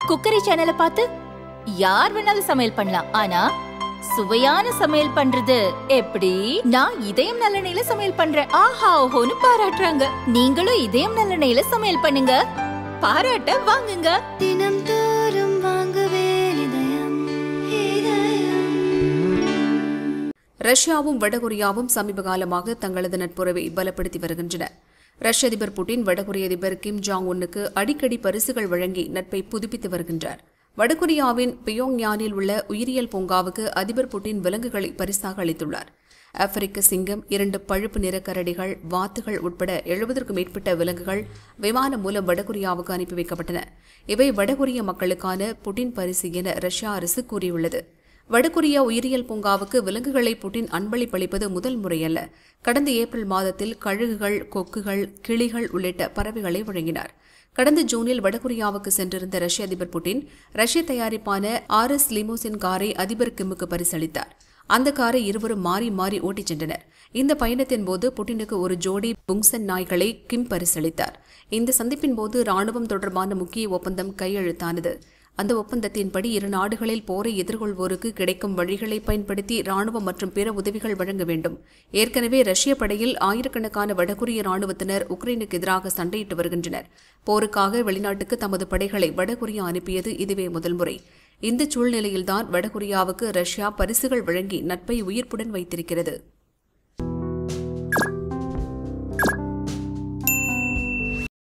cookery சேனலை பார்த்து யார் வேணாலும் சமையல் பண்ணலாம் ஆனா சுவையான சமையல் பண்றது எப்படி நான் இதயம் நல்லெண்ணெயில சமையல் பண்றேன் ஆஹா ஓஹோன்னு பாராட்டுறாங்க நீங்களும் இதயம் நல்லெண்ணெயில சமையல் பண்ணுங்க பாராட்ட வாங்குங்க தினம் தோறும் வாங்குவே இதயம் இதயம் ரஷ்யாவும் வடகொரியாவும் சமீப காலமாக தங்களது நட்புறவை பலப்படுத்தி வருகின்றன ரஷ்ய அதிபர் புட்டின் வடகொரிய அதிபர் கிம் ஜாங் உன்னுக்கு அடிக்கடி பரிசுகள் வழங்கி நட்பை புதுப்பித்து வருகின்றார் வடகொரியாவின் பியோங்யானில் உள்ள உயிரியல் பூங்காவுக்கு அதிபர் புட்டின் விலங்குகளை பரிசாக அளித்துள்ளார் ஆப்பிரிக்க சிங்கம் இரண்டு பழுப்பு நிற கரடிகள் வாத்துகள் உட்பட எழுபதற்கும் மேற்பட்ட விலங்குகள் விமானம் மூலம் வடகொரியாவுக்கு அனுப்பி வைக்கப்பட்டன இவை வடகொரிய மக்களுக்கான புட்டின் பரிசு என ரஷ்யா அரசு கூறியுள்ளது வடகொரியா உயிரியல் பூங்காவுக்கு விலங்குகளை புட்டின் அன்பளிப்பளிப்பது முதல் முறையல்ல கடந்த ஏப்ரல் மாதத்தில் கழுகுகள் கொக்குகள் கிளிகள் உள்ளிட்ட பறவைகளை வழங்கினார் கடந்த ஜூனில் வடகொரியாவுக்கு சென்றிருந்த ரஷ்ய அதிபர் புட்டின் ரஷ்ய தயாரிப்பான ஆர் எஸ் லிமோசின் காரை அதிபர் கிம்முக்கு பரிசளித்தார் அந்த காரை இருவரும் மாறி மாறி ஓட்டிச் சென்றனர் இந்த பயணத்தின் போது புட்டினுக்கு ஒரு ஜோடி புங்சன் நாய்களை கிம் பரிசளித்தார் இந்த சந்திப்பின் போது ராணுவம் தொடர்பான முக்கிய ஒப்பந்தம் கையெழுத்தானது அந்த ஒப்பந்தத்தின்படி இரு நாடுகளில் போரை எதிர்கொள்வோருக்கு கிடைக்கும் வழிகளை பயன்படுத்தி ராணுவம் மற்றும் பிற உதவிகள் வழங்க வேண்டும் ஏற்கனவே ரஷ்ய படையில் ஆயிரக்கணக்கான வடகொரிய ராணுவத்தினர் உக்ரைனுக்கு எதிராக சண்டையிட்டு வருகின்றனர் போருக்காக வெளிநாட்டுக்கு தமது படைகளை வடகொரியா அனுப்பியது இதுவே முதல் முறை இந்த சூழ்நிலையில்தான் வடகொரியாவுக்கு ரஷ்யா பரிசுகள் வழங்கி நட்பை உயிர்ப்புடன் வைத்திருக்கிறது